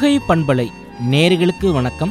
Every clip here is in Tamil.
புதுகை பண்பலை நேர்களுக்கு வணக்கம்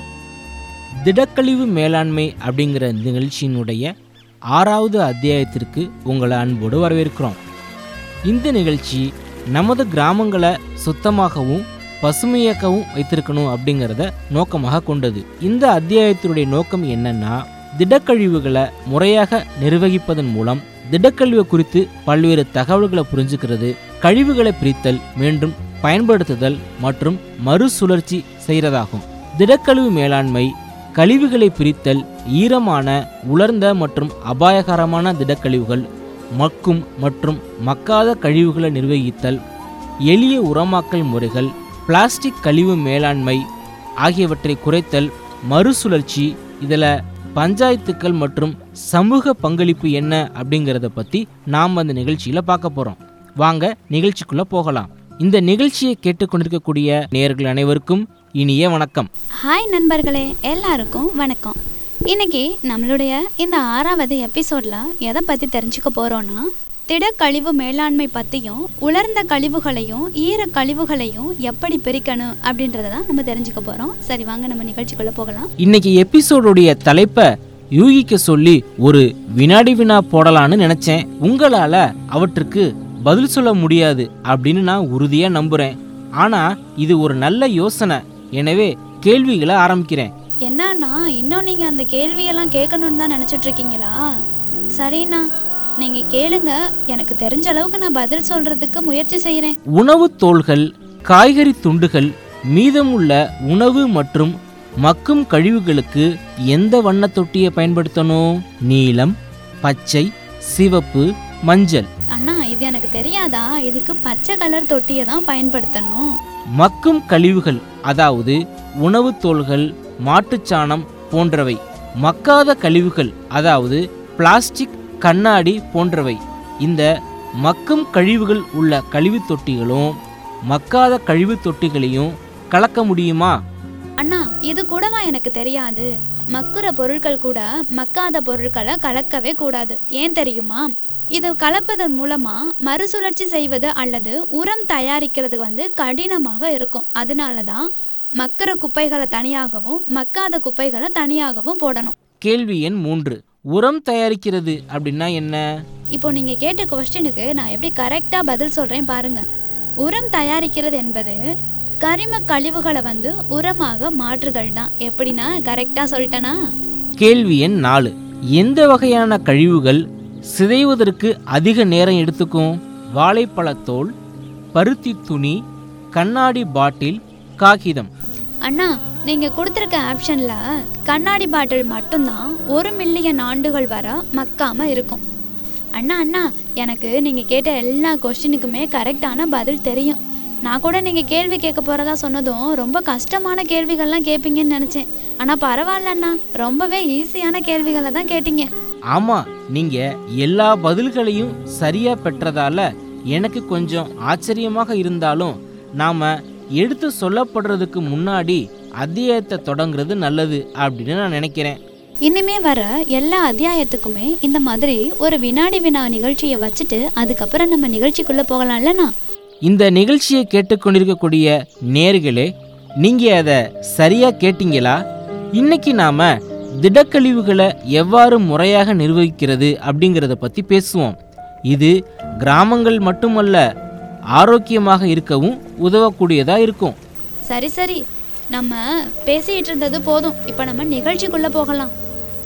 திடக்கழிவு மேலாண்மை அப்படிங்கிற இந்த நிகழ்ச்சியினுடைய ஆறாவது அத்தியாயத்திற்கு உங்களை அன்போடு வரவேற்கிறோம் இந்த நிகழ்ச்சி நமது கிராமங்களை சுத்தமாகவும் பசுமையாக்கவும் வைத்திருக்கணும் அப்படிங்கிறத நோக்கமாக கொண்டது இந்த அத்தியாயத்தினுடைய நோக்கம் என்னன்னா திடக்கழிவுகளை முறையாக நிர்வகிப்பதன் மூலம் திடக்கழிவு குறித்து பல்வேறு தகவல்களை புரிஞ்சுக்கிறது கழிவுகளை பிரித்தல் மீண்டும் பயன்படுத்துதல் மற்றும் மறுசுழற்சி செய்கிறதாகும் திடக்கழிவு மேலாண்மை கழிவுகளை பிரித்தல் ஈரமான உலர்ந்த மற்றும் அபாயகரமான திடக்கழிவுகள் மக்கும் மற்றும் மக்காத கழிவுகளை நிர்வகித்தல் எளிய உரமாக்கல் முறைகள் பிளாஸ்டிக் கழிவு மேலாண்மை ஆகியவற்றை குறைத்தல் மறுசுழற்சி இதில் பஞ்சாயத்துக்கள் மற்றும் சமூக பங்களிப்பு என்ன அப்படிங்கிறத பற்றி நாம் அந்த நிகழ்ச்சியில் பார்க்க போகிறோம் வாங்க நிகழ்ச்சிக்குள்ளே போகலாம் இந்த நிகழ்ச்சியை கேட்டுக்கொண்டிருக்கக்கூடிய நேயர்கள் அனைவருக்கும் இனிய வணக்கம் ஹாய் நண்பர்களே எல்லாருக்கும் வணக்கம் இன்னைக்கு நம்மளுடைய இந்த ஆறாவது எபிசோடில் எதை பற்றி தெரிஞ்சுக்க போகிறோன்னா திடக்கழிவு மேலாண்மை பற்றியும் உலர்ந்த கழிவுகளையும் ஈர கழிவுகளையும் எப்படி பிரிக்கணும் அப்படின்றத தான் நம்ம தெரிஞ்சுக்க போகிறோம் சரி வாங்க நம்ம நிகழ்ச்சிக்குள்ளே போகலாம் இன்னைக்கு எபிசோடுடைய தலைப்பை யூகிக்க சொல்லி ஒரு வினாடி வினா போடலான்னு நினைச்சேன் உங்களால அவற்றுக்கு பதில் சொல்ல முடியாது அப்படின்னு நான் உறுதியா நம்புறேன் ஆனா இது ஒரு நல்ல யோசனை எனவே கேள்விகளை ஆரம்பிக்கிறேன் என்னன்னா இன்னும் நீங்கள் அந்த கேள்வியெல்லாம் கேட்கணுன்னு தான் நினச்சிட்டு இருக்கீங்களா சரிண்ணா நீங்கள் கேளுங்க எனக்கு தெரிஞ்ச அளவுக்கு நான் பதில் சொல்கிறதுக்கு முயற்சி செய்கிறேன் உணவுத் தோல்கள் காய்கறி துண்டுகள் மீதமுள்ள உணவு மற்றும் மக்கும் கழிவுகளுக்கு எந்த வண்ணத் தொட்டியை பயன்படுத்தணும் நீலம் பச்சை சிவப்பு மஞ்சள் அண்ணா இது எனக்கு தெரியாதா இதுக்கு பச்சை கலர் தொட்டியை தான் பயன்படுத்தணும் மக்கும் கழிவுகள் அதாவது உணவுத் தோல்கள் மாட்டுச்சாணம் போன்றவை மக்காத கழிவுகள் அதாவது பிளாஸ்டிக் கண்ணாடி போன்றவை இந்த மக்கும் கழிவுகள் உள்ள கழிவுத் தொட்டிகளும் மக்காத கழிவுத் தொட்டிகளையும் கலக்க முடியுமா அண்ணா இது கூடவா எனக்கு தெரியாது மக்குற பொருட்கள் கூட மக்காத பொருட்களை கலக்கவே கூடாது ஏன் தெரியுமா இது கலப்பதன் மூலமா மறுசுழற்சி செய்வது அல்லது உரம் தயாரிக்கிறது வந்து கடினமாக இருக்கும் அதனால தான் மக்கிற குப்பைகளை தனியாகவும் மக்காத குப்பைகளை தனியாகவும் போடணும் கேள்வி எண் மூன்று உரம் தயாரிக்கிறது அப்படின்னா என்ன இப்போ நீங்கள் கேட்ட கொஸ்டினுக்கு நான் எப்படி கரெக்டாக பதில் சொல்கிறேன் பாருங்க உரம் தயாரிக்கிறது என்பது கரிம கழிவுகளை வந்து உரமாக மாற்றுதல் தான் எப்படின்னா கரெக்டாக சொல்லிட்டேனா கேள்வி எண் நாலு எந்த வகையான கழிவுகள் சிதைவதற்கு அதிக நேரம் எடுத்துக்கும் வாழைப்பழத்தோல் பருத்தி துணி கண்ணாடி பாட்டில் காகிதம் அண்ணா நீங்கள் கொடுத்துருக்க ஆப்ஷனில் கண்ணாடி பாட்டில் மட்டும்தான் ஒரு மில்லியன் ஆண்டுகள் வர மக்காமல் இருக்கும் அண்ணா அண்ணா எனக்கு நீங்கள் கேட்ட எல்லா கொஸ்டினுக்குமே கரெக்டான பதில் தெரியும் நான் கூட நீங்கள் கேள்வி கேட்க போகிறதா சொன்னதும் ரொம்ப கஷ்டமான கேள்விகள்லாம் கேட்பீங்கன்னு நினச்சேன் ஆனால் பரவாயில்ல அண்ணா ரொம்பவே ஈஸியான கேள்விகளை தான் கேட்டீங்க ஆமா நீங்க எல்லா பதில்களையும் சரியா பெற்றதால எனக்கு கொஞ்சம் ஆச்சரியமாக இருந்தாலும் நாம எடுத்து சொல்லப்படுறதுக்கு முன்னாடி அத்தியாயத்தை தொடங்குறது நல்லது அப்படின்னு நான் நினைக்கிறேன் இனிமே வர எல்லா அத்தியாயத்துக்குமே இந்த மாதிரி ஒரு வினாடி வினா நிகழ்ச்சியை வச்சுட்டு அதுக்கப்புறம் நம்ம நிகழ்ச்சிக்குள்ளே போகலாம்லண்ணா இந்த நிகழ்ச்சியை கேட்டுக்கொண்டிருக்கக்கூடிய நேர்களே நீங்க அதை சரியா கேட்டீங்களா இன்னைக்கு நாம திடக்கழிவுகளை எவ்வாறு முறையாக நிர்வகிக்கிறது அப்படிங்கிறத பத்தி பேசுவோம் இது கிராமங்கள் மட்டுமல்ல ஆரோக்கியமாக இருக்கவும் உதவக்கூடியதா இருக்கும் சரி சரி நம்ம பேசிட்டு இருந்தது போதும் இப்போ நம்ம நிகழ்ச்சிக்குள்ள போகலாம்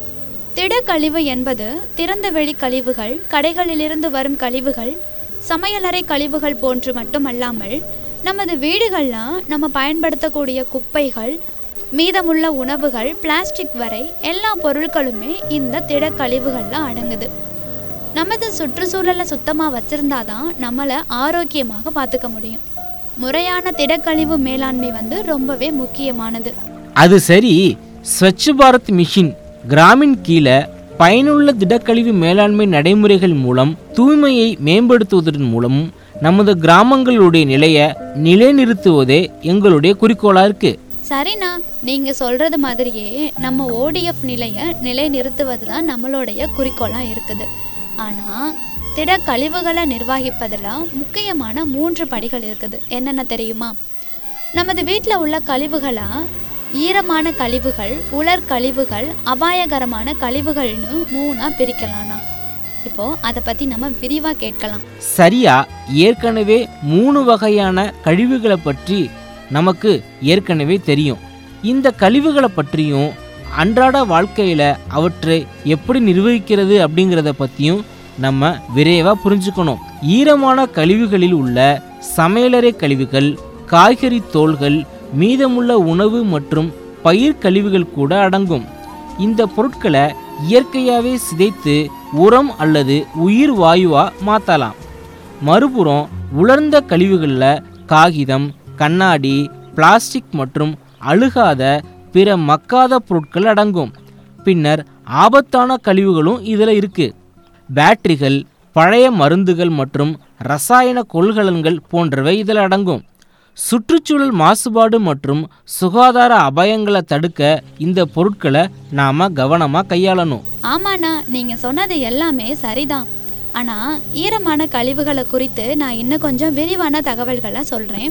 திடக்கழிவு என்பது திறந்த வெளி கழிவுகள் கடைகளிலிருந்து வரும் கழிவுகள் சமையலறை கழிவுகள் போன்று மட்டுமல்லாமல் நமது வீடுகள்லாம் நம்ம பயன்படுத்தக்கூடிய குப்பைகள் மீதமுள்ள உணவுகள் பிளாஸ்டிக் வரை எல்லா பொருட்களுமே இந்த திடக்கழிவுகளில் அடங்குது நமது சுற்றுச்சூழலை சுத்தமாக வச்சுருந்தாதான் நம்மளை ஆரோக்கியமாக பார்த்துக்க முடியும் முறையான திடக்கழிவு மேலாண்மை வந்து ரொம்பவே முக்கியமானது அது சரி ஸ்வச் பாரத் மிஷின் கிராமின் கீழே பயனுள்ள திடக்கழிவு மேலாண்மை நடைமுறைகள் மூலம் தூய்மையை மேம்படுத்துவதன் மூலமும் நமது கிராமங்களுடைய நிலையை நிலைநிறுத்துவதே எங்களுடைய குறிக்கோளா இருக்கு சரிண்ணா நீங்க சொல்றது மாதிரியே நம்ம ஓடிஎஃப் நிலையை நிலைநிறுத்துவது தான் நம்மளுடைய குறிக்கோளா இருக்குது ஆனா திட கழிவுகளை நிர்வகிப்பதில் முக்கியமான மூன்று படிகள் இருக்குது என்னென்ன தெரியுமா நமது வீட்டில் உள்ள கழிவுகளா ஈரமான கழிவுகள் உலர் கழிவுகள் அபாயகரமான கழிவுகள்னு மூணா பிரிக்கலாம்னா இப்போ அதை பத்தி நம்ம விரிவா கேட்கலாம் சரியா ஏற்கனவே மூணு வகையான கழிவுகளை பற்றி நமக்கு ஏற்கனவே தெரியும் இந்த கழிவுகளை பற்றியும் அன்றாட வாழ்க்கையில் அவற்றை எப்படி நிர்வகிக்கிறது அப்படிங்கிறத பற்றியும் நம்ம விரைவாக புரிஞ்சுக்கணும் ஈரமான கழிவுகளில் உள்ள சமையலறை கழிவுகள் காய்கறி தோல்கள் மீதமுள்ள உணவு மற்றும் பயிர் கழிவுகள் கூட அடங்கும் இந்த பொருட்களை இயற்கையாகவே சிதைத்து உரம் அல்லது உயிர் வாயுவா மாற்றலாம் மறுபுறம் உலர்ந்த கழிவுகளில் காகிதம் கண்ணாடி பிளாஸ்டிக் மற்றும் அழுகாத பிற மக்காத பொருட்கள் அடங்கும் பின்னர் ஆபத்தான கழிவுகளும் இதில் இருக்கு பேட்டரிகள் பழைய மருந்துகள் மற்றும் ரசாயன கொள்கலன்கள் போன்றவை இதில் அடங்கும் சுற்றுச்சூழல் மாசுபாடு மற்றும் சுகாதார அபாயங்களை தடுக்க இந்த பொருட்களை நாம் கவனமாக கையாளணும் ஆமாண்ணா நீங்க சொன்னது எல்லாமே சரிதான் ஆனா ஈரமான கழிவுகளை குறித்து நான் இன்னும் கொஞ்சம் விரிவான தகவல்களை சொல்றேன்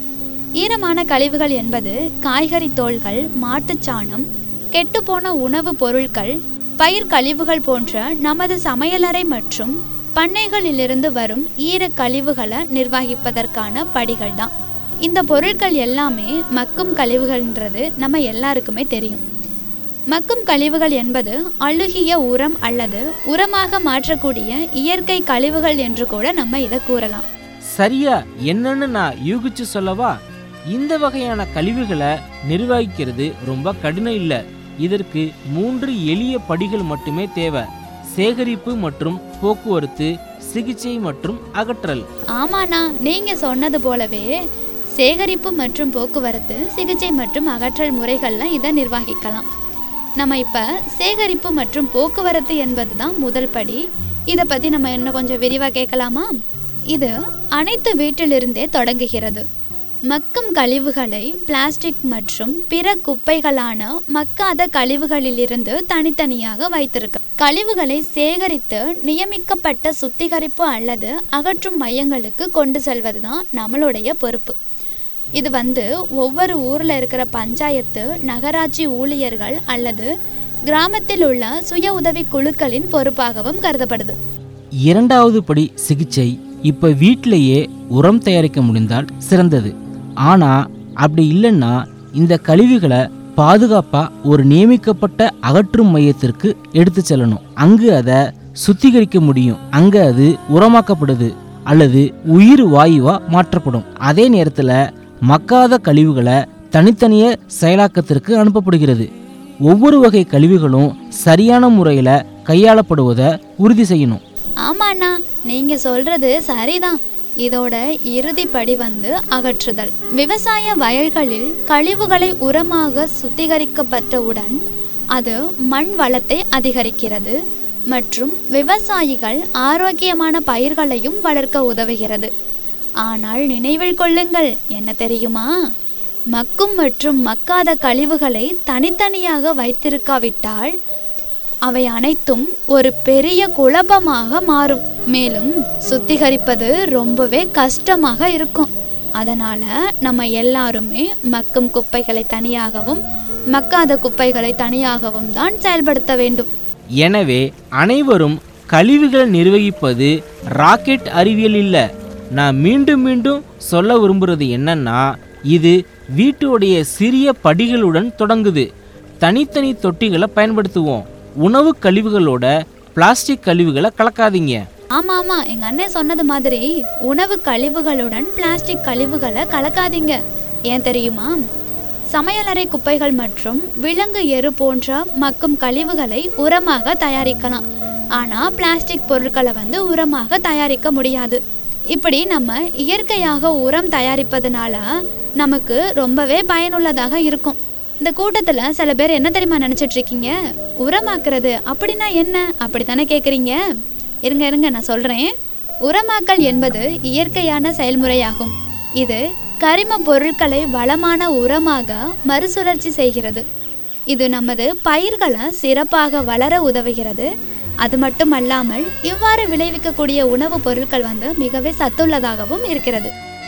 ஈரமான கழிவுகள் என்பது காய்கறி தோல்கள் மாட்டுச்சாணம் கெட்டுப்போன உணவுப் பொருட்கள் பயிர் கழிவுகள் போன்ற நமது சமையலறை மற்றும் பண்ணைகளிலிருந்து வரும் ஈர கழிவுகளை நிர்வகிப்பதற்கான படிகள் தான் இந்த பொருட்கள் எல்லாமே மக்கும் கழிவுகள்ன்றது நம்ம எல்லாருக்குமே தெரியும் மக்கும் கழிவுகள் என்பது அழுகிய உரம் அல்லது உரமாக மாற்றக்கூடிய இயற்கை கழிவுகள் என்று கூட நம்ம இதை கூறலாம் சரியா என்னன்னு நான் யூகிச்சு சொல்லவா இந்த வகையான கழிவுகளை நிர்வகிக்கிறது ரொம்ப கடினம் இல்லை இதற்கு மூன்று எளிய படிகள் மட்டுமே தேவை சேகரிப்பு மற்றும் போக்குவரத்து சிகிச்சை மற்றும் அகற்றல் ஆமாண்ணா நீங்க சொன்னது போலவே சேகரிப்பு மற்றும் போக்குவரத்து சிகிச்சை மற்றும் அகற்றல் முறைகள்ல இதை நிர்வகிக்கலாம் நம்ம இப்ப சேகரிப்பு மற்றும் போக்குவரத்து என்பது தான் முதல் படி இதை பத்தி நம்ம இன்னும் கொஞ்சம் விரிவா கேட்கலாமா இது அனைத்து வீட்டிலிருந்தே தொடங்குகிறது மக்கும் கழிவுகளை பிளாஸ்டிக் மற்றும் பிற குப்பைகளான மக்காத கழிவுகளிலிருந்து தனித்தனியாக வைத்திருக்க கழிவுகளை சேகரித்து நியமிக்கப்பட்ட சுத்திகரிப்பு அல்லது அகற்றும் மையங்களுக்கு கொண்டு செல்வதுதான் நம்மளுடைய பொறுப்பு இது வந்து ஒவ்வொரு ஊரில் இருக்கிற பஞ்சாயத்து நகராட்சி ஊழியர்கள் அல்லது கிராமத்தில் உள்ள சுய உதவி குழுக்களின் பொறுப்பாகவும் கருதப்படுது இரண்டாவது படி சிகிச்சை இப்போ வீட்டிலேயே உரம் தயாரிக்க முடிந்தால் சிறந்தது ஆனால் அப்படி இல்லைன்னா இந்த கழிவுகளை பாதுகாப்பாக ஒரு நியமிக்கப்பட்ட அகற்றும் மையத்திற்கு எடுத்து செல்லணும் அங்கு அதை சுத்திகரிக்க முடியும் அங்கே அது உரமாக்கப்படுது அல்லது உயிர் வாயுவா மாற்றப்படும் அதே நேரத்தில் மக்காத கழிவுகளை தனித்தனியே செயலாக்கத்திற்கு அனுப்பப்படுகிறது ஒவ்வொரு வகை கழிவுகளும் சரியான முறையில் கையாளப்படுவதை உறுதி செய்யணும் ஆமாண்ணா நீங்க சொல்றது சரிதான் இதோட இறுதி படி வந்து அகற்றுதல் விவசாய வயல்களில் கழிவுகளை உரமாக சுத்திகரிக்கப்பட்டவுடன் அது மண் வளத்தை அதிகரிக்கிறது மற்றும் விவசாயிகள் ஆரோக்கியமான பயிர்களையும் வளர்க்க உதவுகிறது ஆனால் நினைவில் கொள்ளுங்கள் என்ன தெரியுமா மக்கும் மற்றும் மக்காத கழிவுகளை தனித்தனியாக வைத்திருக்காவிட்டால் அவை அனைத்தும் ஒரு பெரிய குழப்பமாக மாறும் மேலும் சுத்திகரிப்பது ரொம்பவே கஷ்டமாக இருக்கும் அதனால நம்ம எல்லாருமே மக்கும் குப்பைகளை தனியாகவும் மக்காத குப்பைகளை தனியாகவும் தான் செயல்படுத்த வேண்டும் எனவே அனைவரும் கழிவுகளை நிர்வகிப்பது ராக்கெட் அறிவியல் இல்லை நான் மீண்டும் மீண்டும் சொல்ல விரும்புறது என்னன்னா இது வீட்டுடைய சிறிய படிகளுடன் தொடங்குது தனித்தனி தொட்டிகளை பயன்படுத்துவோம் உணவு கழிவுகளோட பிளாஸ்டிக் கழிவுகளை கலக்காதீங்க ஆமா ஆமா எங்க அண்ணன் சொன்னது மாதிரி உணவு கழிவுகளுடன் பிளாஸ்டிக் கழிவுகளை கலக்காதீங்க ஏன் தெரியுமா சமையலறை குப்பைகள் மற்றும் விலங்கு எரு போன்ற மக்கும் கழிவுகளை உரமாக தயாரிக்கலாம் ஆனா பிளாஸ்டிக் பொருட்களை வந்து உரமாக தயாரிக்க முடியாது இப்படி நம்ம இயற்கையாக உரம் தயாரிப்பதனால நமக்கு ரொம்பவே பயனுள்ளதாக இருக்கும் இந்த கூட்டத்துல சில பேர் என்ன தெரியுமா நினைச்சிட்டு இருக்கீங்க உரமாக்குறது அப்படின்னா என்ன அப்படித்தானே கேக்குறீங்க இருங்க இருங்க நான் சொல்றேன் உரமாக்கல் என்பது இயற்கையான செயல்முறையாகும் இது கரிம பொருட்களை வளமான உரமாக மறுசுழற்சி செய்கிறது இது நமது பயிர்களை சிறப்பாக வளர உதவுகிறது அது மட்டுமல்லாமல் இவ்வாறு விளைவிக்கக்கூடிய உணவுப் பொருட்கள் வந்து மிகவே சத்துள்ளதாகவும் இருக்கிறது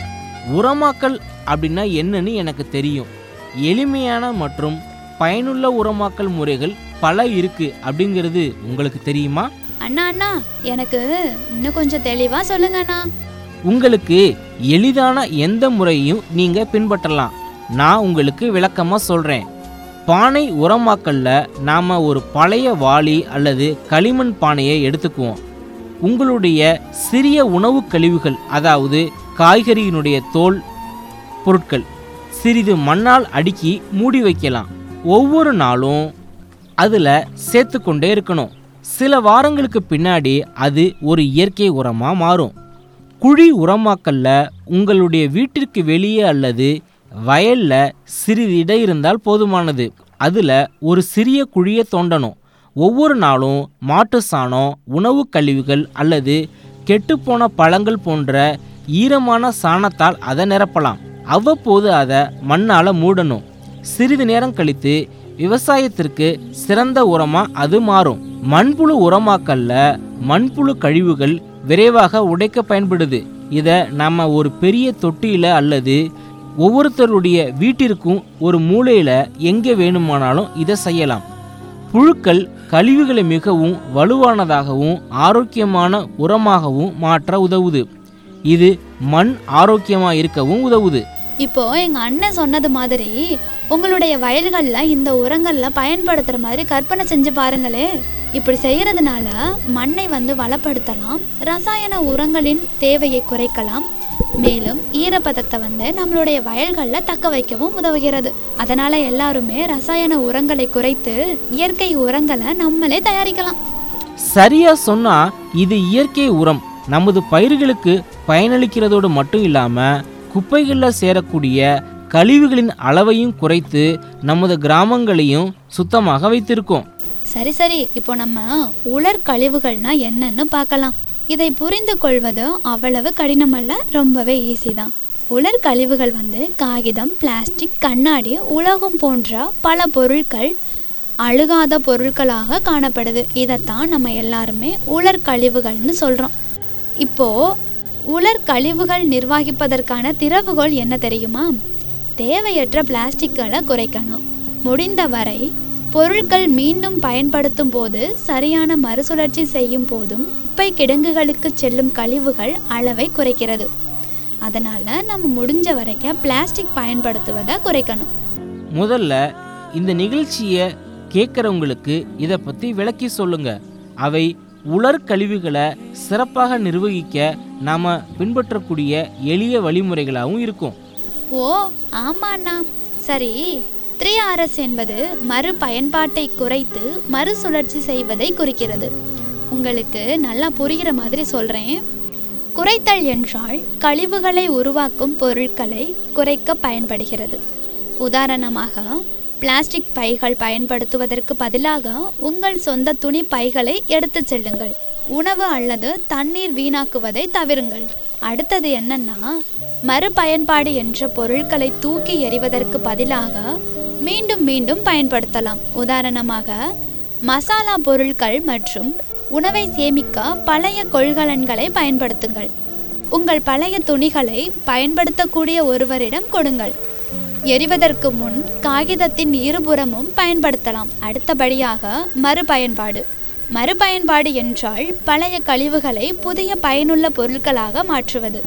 உரமாக்கல் அப்படின்னா என்னன்னு எனக்கு தெரியும் எளிமையான மற்றும் பயனுள்ள உரமாக்கல் முறைகள் பல இருக்கு அப்படிங்கிறது உங்களுக்கு தெரியுமா அண்ணா அண்ணா எனக்கு இன்னும் கொஞ்சம் தெளிவா சொல்லுங்க அண்ணா உங்களுக்கு எளிதான எந்த முறையும் நீங்க பின்பற்றலாம் நான் உங்களுக்கு விளக்கமா சொல்றேன் பானை உரமாக்கல்ல நாம ஒரு பழைய வாளி அல்லது களிமண் பானையை எடுத்துக்குவோம் உங்களுடைய சிறிய உணவு கழிவுகள் அதாவது காய்கறியினுடைய தோல் பொருட்கள் சிறிது மண்ணால் அடுக்கி மூடி வைக்கலாம் ஒவ்வொரு நாளும் அதில் சேர்த்து கொண்டே இருக்கணும் சில வாரங்களுக்கு பின்னாடி அது ஒரு இயற்கை உரமாக மாறும் குழி உரமாக்கல்ல உங்களுடைய வீட்டிற்கு வெளியே அல்லது வயல்ல சிறிது இடம் இருந்தால் போதுமானது அதில் ஒரு சிறிய குழியை தோண்டணும் ஒவ்வொரு நாளும் மாட்டு சாணம் உணவு கழிவுகள் அல்லது கெட்டுப்போன பழங்கள் போன்ற ஈரமான சாணத்தால் அதை நிரப்பலாம் அவ்வப்போது அதை மண்ணால் மூடணும் சிறிது நேரம் கழித்து விவசாயத்திற்கு சிறந்த உரமா அது மாறும் மண்புழு உரமாக்கல்ல மண்புழு கழிவுகள் விரைவாக உடைக்க பயன்படுது இதை நம்ம ஒரு பெரிய தொட்டியில அல்லது ஒவ்வொருத்தருடைய வீட்டிற்கும் ஒரு மூலையில எங்கே வேணுமானாலும் இதை செய்யலாம் புழுக்கள் கழிவுகளை மிகவும் வலுவானதாகவும் ஆரோக்கியமான உரமாகவும் மாற்ற உதவுது இது மண் ஆரோக்கியமா இருக்கவும் உதவுது இப்போ எங்க அண்ணன் சொன்னது மாதிரி உங்களுடைய வயல்கள்ல இந்த உரங்கள்ல பயன்படுத்துற மாதிரி கற்பனை செஞ்சு பாருங்களே இப்படி செய்யறதுனால மண்ணை வந்து வளப்படுத்தலாம் ரசாயன உரங்களின் தேவையை குறைக்கலாம் மேலும் ஈரப்பதத்தை வந்து நம்மளுடைய வயல்கள்ல தக்க வைக்கவும் உதவுகிறது அதனால எல்லாருமே ரசாயன உரங்களை குறைத்து இயற்கை உரங்களை நம்மளே தயாரிக்கலாம் சரியா சொன்னா இது இயற்கை உரம் நமது பயிர்களுக்கு பயனளிக்கிறதோடு மட்டும் இல்லாம குப்பைகளில் சேரக்கூடிய கழிவுகளின் அளவையும் குறைத்து நமது கிராமங்களையும் சுத்தமாக வைத்திருக்கோம் சரி சரி இப்போ நம்ம உலர் கழிவுகள்னா என்னன்னு பார்க்கலாம் இதை புரிந்து கொள்வது அவ்வளவு கடினமல்ல ரொம்பவே ஈஸி தான் உலர் கழிவுகள் வந்து காகிதம் பிளாஸ்டிக் கண்ணாடி உலோகம் போன்ற பல பொருட்கள் அழுகாத பொருட்களாக காணப்படுது இதைத்தான் நம்ம எல்லாருமே உலர் கழிவுகள்னு சொல்கிறோம் இப்போது உலர் கழிவுகள் நிர்வகிப்பதற்கான திறவுகோல் என்ன தெரியுமா தேவையற்ற பிளாஸ்டிக்களை குறைக்கணும் முடிந்தவரை பொருட்கள் மீண்டும் பயன்படுத்தும் போது சரியான மறுசுழற்சி செய்யும் போதும் குப்பை கிடங்குகளுக்கு செல்லும் கழிவுகள் அளவை குறைக்கிறது அதனால நம்ம முடிஞ்ச வரைக்கும் பிளாஸ்டிக் பயன்படுத்துவதை குறைக்கணும் முதல்ல இந்த நிகழ்ச்சியை கேட்குறவங்களுக்கு இதை பற்றி விளக்கி சொல்லுங்க அவை உலர் கழிவுகளை சிறப்பாக நிர்வகிக்க நாம் பின்பற்றக்கூடிய எளிய வழிமுறைகளாகவும் இருக்கும் ஓ ஆமாண்ணா சரி த்ரீ ஆர்எஸ் என்பது மறு பயன்பாட்டை குறைத்து மறுசுழற்சி செய்வதை குறிக்கிறது உங்களுக்கு நல்லா புரிகிற மாதிரி சொல்கிறேன் குறைத்தல் என்றால் கழிவுகளை உருவாக்கும் பொருட்களை குறைக்க பயன்படுகிறது உதாரணமாக பிளாஸ்டிக் பைகள் பயன்படுத்துவதற்கு பதிலாக உங்கள் சொந்த துணி பைகளை எடுத்துச் செல்லுங்கள் உணவு அல்லது தண்ணீர் வீணாக்குவதை தவிருங்கள் அடுத்தது என்னன்னா மறுபயன்பாடு என்ற பொருட்களை தூக்கி எறிவதற்கு பதிலாக மீண்டும் மீண்டும் பயன்படுத்தலாம் உதாரணமாக மசாலா பொருட்கள் மற்றும் உணவை சேமிக்க பழைய கொள்கலன்களை பயன்படுத்துங்கள் உங்கள் பழைய துணிகளை பயன்படுத்தக்கூடிய ஒருவரிடம் கொடுங்கள் எரிவதற்கு முன் காகிதத்தின் இருபுறமும் பயன்படுத்தலாம் அடுத்தபடியாக மறுபயன்பாடு மறுபயன்பாடு என்றால் பழைய கழிவுகளை புதிய பயனுள்ள பொருட்களாக மாற்றுவது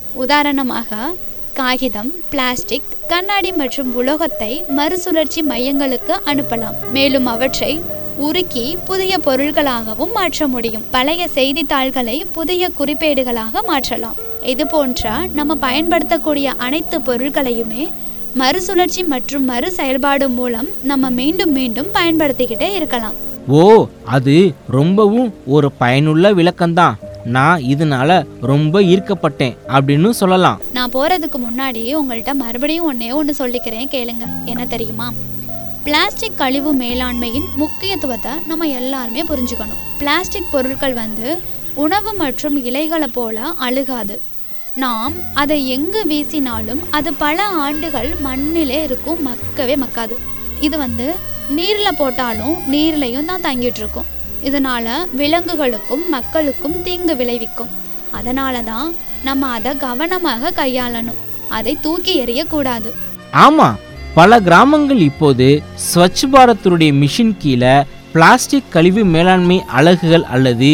உதாரணமாக காகிதம் பிளாஸ்டிக் கண்ணாடி மற்றும் உலோகத்தை மறுசுழற்சி மையங்களுக்கு அனுப்பலாம் மேலும் அவற்றை உருக்கி புதிய பொருட்களாகவும் மாற்ற முடியும் பழைய செய்தித்தாள்களை புதிய குறிப்பேடுகளாக மாற்றலாம் இது போன்ற நம்ம பயன்படுத்தக்கூடிய அனைத்து பொருட்களையுமே மறுசுழற்சி மற்றும் மறு செயல்பாடு மூலம் நம்ம மீண்டும் மீண்டும் பயன்படுத்திக்கிட்டே இருக்கலாம் ஓ அது ரொம்பவும் ஒரு பயனுள்ள விளக்கம்தான் நான் இதனால ரொம்ப ஈர்க்கப்பட்டேன் அப்படின்னு சொல்லலாம் நான் போகிறதுக்கு முன்னாடி உங்கள்கிட்ட மறுபடியும் ஒன்றே ஒன்று சொல்லிக்கிறேன் கேளுங்க என்ன தெரியுமா பிளாஸ்டிக் கழிவு மேலாண்மையின் முக்கியத்துவத்தை நம்ம எல்லாருமே புரிஞ்சுக்கணும் பிளாஸ்டிக் பொருட்கள் வந்து உணவு மற்றும் இலைகளை போல அழுகாது நாம் அதை எங்கு வீசினாலும் அது பல ஆண்டுகள் மண்ணிலே இருக்கும் மக்கவே மக்காது இது வந்து நீரில் போட்டாலும் நீர்லையும் தான் தங்கிட்டு இருக்கும் இதனால விலங்குகளுக்கும் மக்களுக்கும் தீங்கு விளைவிக்கும் அதனால தான் நம்ம அதை கவனமாக கையாளணும் அதை தூக்கி எறியக்கூடாது ஆமா பல கிராமங்கள் இப்போது ஸ்வச் பாரத்துடைய மிஷின் கீழே பிளாஸ்டிக் கழிவு மேலாண்மை அலகுகள் அல்லது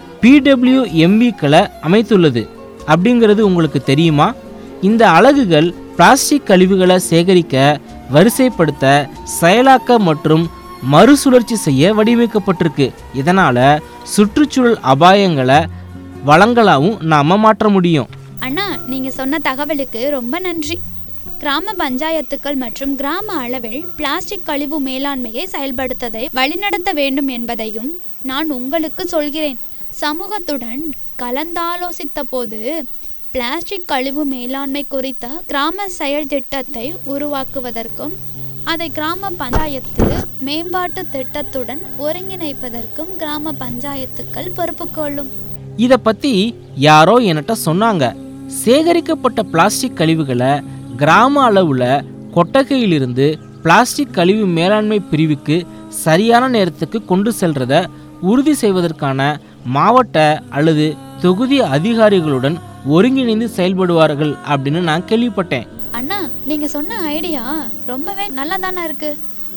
பிடபிள்யூஎம்விக்களை அமைத்துள்ளது அப்படிங்கிறது உங்களுக்கு தெரியுமா இந்த அலகுகள் பிளாஸ்டிக் கழிவுகளை சேகரிக்க வரிசைப்படுத்த செயலாக்க மற்றும் மறுசுழற்சி செய்ய வடிவமைக்கப்பட்டிருக்கு இதனால சுற்றுச்சூழல் அபாயங்களை வளங்களாகவும் நாம மாற்ற முடியும் அண்ணா நீங்க சொன்ன தகவலுக்கு ரொம்ப நன்றி கிராம பஞ்சாயத்துக்கள் மற்றும் கிராம அளவில் பிளாஸ்டிக் கழிவு மேலாண்மையை செயல்படுத்ததை வழிநடத்த வேண்டும் என்பதையும் நான் உங்களுக்கு சொல்கிறேன் சமூகத்துடன் கலந்தாலோசித்த போது பிளாஸ்டிக் கழிவு மேலாண்மை குறித்த கிராம செயல் திட்டத்தை உருவாக்குவதற்கும் அதை கிராம பஞ்சாயத்து மேம்பாட்டு திட்டத்துடன் ஒருங்கிணைப்பதற்கும் கிராம பஞ்சாயத்துக்கள் பொறுப்பு கொள்ளும் இதை பற்றி யாரோ என்கிட்ட சொன்னாங்க சேகரிக்கப்பட்ட பிளாஸ்டிக் கழிவுகளை கிராம அளவில் கொட்டகையிலிருந்து பிளாஸ்டிக் கழிவு மேலாண்மை பிரிவுக்கு சரியான நேரத்துக்கு கொண்டு செல்றத உறுதி செய்வதற்கான மாவட்ட அல்லது தொகுதி அதிகாரிகளுடன் ஒருங்கிணைந்து செயல்படுவார்கள் அப்படின்னு நான் கேள்விப்பட்டேன் அண்ணா நீங்க சொன்ன ஐடியா ரொம்பவே நல்லதானே இருக்கு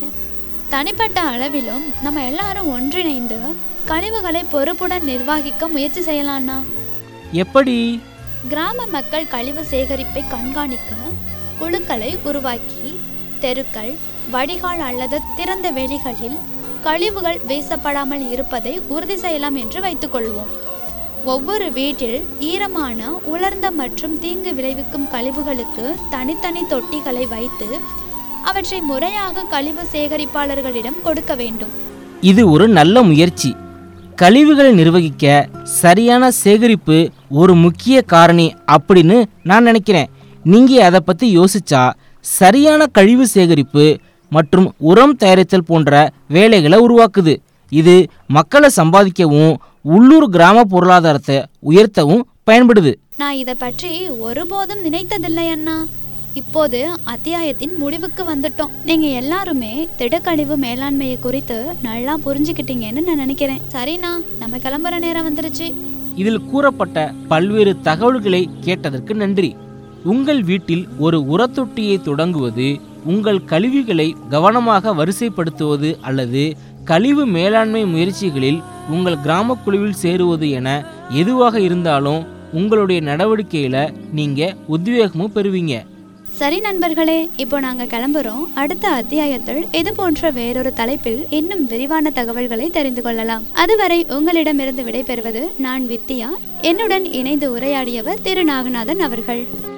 தனிப்பட்ட அளவிலும் நம்ம எல்லாரும் ஒன்றிணைந்து கழிவுகளை பொறுப்புடன் நிர்வகிக்க முயற்சி செய்யலாம்ண்ணா எப்படி கிராம மக்கள் கழிவு சேகரிப்பை கண்காணிக்க குழுக்களை உருவாக்கி தெருக்கள் வடிகால் அல்லது திறந்த வெளிகளில் கழிவுகள் வீசப்படாமல் இருப்பதை உறுதி செய்யலாம் என்று வைத்துக்கொள்வோம் ஒவ்வொரு வீட்டில் ஈரமான உலர்ந்த மற்றும் தீங்கு விளைவிக்கும் கழிவுகளுக்கு தனித்தனி தொட்டிகளை வைத்து அவற்றை முறையாக கழிவு சேகரிப்பாளர்களிடம் கொடுக்க வேண்டும் இது ஒரு நல்ல முயற்சி கழிவுகளை நிர்வகிக்க சரியான சேகரிப்பு ஒரு முக்கிய காரணி அப்படின்னு நான் நினைக்கிறேன் நீங்கள் அதை பற்றி யோசிச்சா சரியான கழிவு சேகரிப்பு மற்றும் உரம் தயாரித்தல் போன்ற வேலைகளை உருவாக்குது இது மக்களை சம்பாதிக்கவும் உள்ளூர் கிராம பொருளாதாரத்தை உயர்த்தவும் பயன்படுது நான் இதை பற்றி ஒருபோதும் நினைத்ததில்லை அண்ணா இப்போது அத்தியாயத்தின் முடிவுக்கு வந்துட்டோம் நீங்க எல்லாருமே திடக்கழிவு மேலாண்மையை குறித்து நல்லா புரிஞ்சுக்கிட்டீங்கன்னு நான் நினைக்கிறேன் சரிண்ணா நம்ம கிளம்புற நேரம் வந்துருச்சு இதில் கூறப்பட்ட பல்வேறு தகவல்களை கேட்டதற்கு நன்றி உங்கள் வீட்டில் ஒரு உரத்தொட்டியை தொடங்குவது உங்கள் கழிவுகளை கவனமாக வரிசைப்படுத்துவது அல்லது கழிவு மேலாண்மை முயற்சிகளில் உங்கள் கிராம குழுவில் சேருவது என எதுவாக இருந்தாலும் உங்களுடைய நடவடிக்கையில நீங்க உத்வேகமும் பெறுவீங்க சரி நண்பர்களே இப்போ நாங்க கிளம்புறோம் அடுத்த அத்தியாயத்தில் இது போன்ற வேறொரு தலைப்பில் இன்னும் விரிவான தகவல்களை தெரிந்து கொள்ளலாம் அதுவரை உங்களிடமிருந்து விடைபெறுவது நான் வித்தியா என்னுடன் இணைந்து உரையாடியவர் திரு நாகநாதன் அவர்கள்